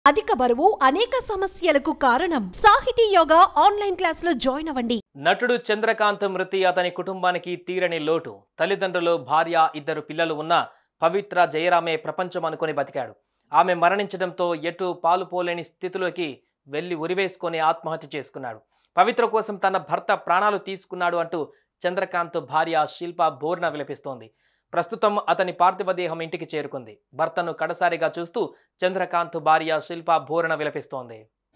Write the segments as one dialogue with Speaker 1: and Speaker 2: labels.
Speaker 1: అధిక బరువు అనేక సమస్యలకు కారణం సాహితీ యోగా ఆన్లైన్ క్లాసులో జాయిన్ అవ్వండి
Speaker 2: నటుడు చంద్రకాంత్ మృతి అతని కుటుంబానికి తీరని లోటు తల్లిదండ్రులు భార్య ఇద్దరు పిల్లలు ఉన్న పవిత్ర జయరామే ప్రపంచం అనుకుని బతికాడు ఆమె మరణించడంతో ఎటు పాలు పోలేని స్థితిలోకి వెళ్లి ఉరివేసుకొని ఆత్మహత్య చేసుకున్నాడు పవిత్ర కోసం తన భర్త ప్రాణాలు తీసుకున్నాడు అంటూ చంద్రకాంత్ భార్య శిల్ప బోర్న విలపిస్తోంది ప్రస్తుతం అతని పార్థివ దేహం ఇంటికి చేరుకుంది భర్తను కడసారిగా చూస్తూ చంద్రకాంత్ భార్య శిల్ప బోర్న విలపిస్తోంది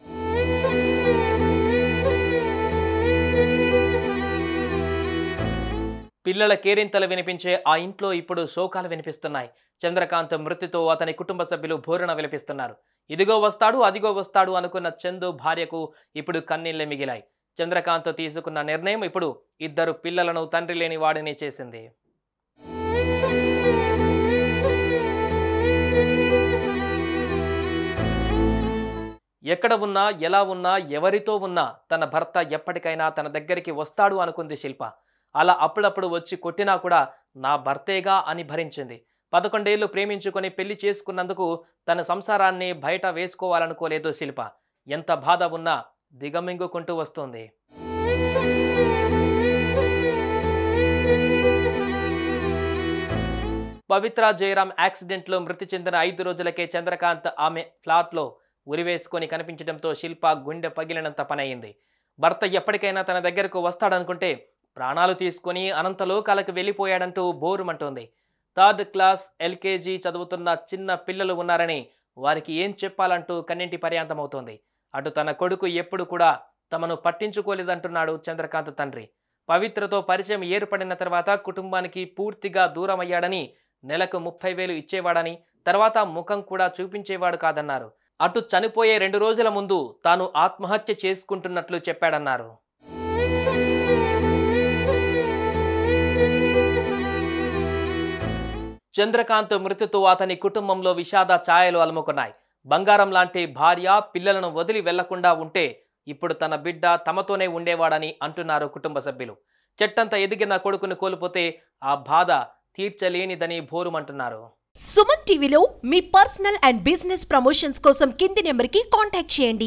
Speaker 2: పిల్లల కేరింతలు వినిపించే ఆ ఇంట్లో ఇప్పుడు శోకాలు వినిపిస్తున్నాయి చంద్రకాంత్ మృతితో అతని కుటుంబ సభ్యులు భోరణ విలపిస్తున్నారు ఇదిగో వస్తాడు అదిగో వస్తాడు అనుకున్న చందు భార్యకు ఇప్పుడు కన్నీళ్లే మిగిలాయి చంద్రకాంత్ తీసుకున్న నిర్ణయం ఇప్పుడు ఇద్దరు పిల్లలను తండ్రి లేని వాడిని చేసింది ఎక్కడ ఉన్నా ఎలా ఉన్నా ఎవరితో ఉన్నా తన భర్త ఎప్పటికైనా తన దగ్గరికి వస్తాడు అనుకుంది శిల్ప అలా అప్పుడప్పుడు వచ్చి కొట్టినా కూడా నా భర్తేగా అని భరించింది పదకొండేళ్లు ప్రేమించుకొని పెళ్లి చేసుకున్నందుకు తన సంసారాన్ని బయట వేసుకోవాలనుకోలేదు శిల్ప ఎంత బాధ ఉన్నా దిగమింగుకుంటూ వస్తుంది పవిత్ర జయరాం యాక్సిడెంట్లో మృతి చెందిన ఐదు రోజులకే చంద్రకాంత్ ఆమె ఫ్లాట్లో ఉరివేసుకొని కనిపించడంతో శిల్ప గుండె పగిలినంత పనయింది భర్త ఎప్పటికైనా తన దగ్గరకు వస్తాడనుకుంటే ప్రాణాలు తీసుకొని అనంతలోకాలకు వెళ్ళిపోయాడంటూ బోరుమంటోంది థర్డ్ క్లాస్ ఎల్కేజీ చదువుతున్న చిన్న పిల్లలు ఉన్నారని వారికి ఏం చెప్పాలంటూ కన్నింటి పర్యాంతమవుతోంది అటు తన కొడుకు ఎప్పుడు కూడా తమను పట్టించుకోలేదంటున్నాడు చంద్రకాంత్ తండ్రి పవిత్రతో పరిచయం ఏర్పడిన తర్వాత కుటుంబానికి పూర్తిగా దూరమయ్యాడని నెలకు ముప్పై వేలు ఇచ్చేవాడని తర్వాత ముఖం కూడా చూపించేవాడు కాదన్నారు అటు చనిపోయే రెండు రోజుల ముందు తాను ఆత్మహత్య చేసుకుంటున్నట్లు చెప్పాడన్నారు చంద్రకాంత్ మృతితో అతని కుటుంబంలో విషాద ఛాయలు అలుముకున్నాయి బంగారం లాంటి భార్య పిల్లలను వదిలి వెళ్లకుండా ఉంటే ఇప్పుడు తన బిడ్డ తమతోనే ఉండేవాడని అంటున్నారు కుటుంబ సభ్యులు చెట్టంత ఎదిగిన కొడుకును కోల్పోతే ఆ బాధ తీర్చలేనిదని భోరుమంటున్నారు
Speaker 1: సుమన్ టీవీలో మీ పర్సనల్ అండ్ బిజినెస్ ప్రమోషన్స్ కోసం కింది నెంబర్కి కాంటాక్ట్ చేయండి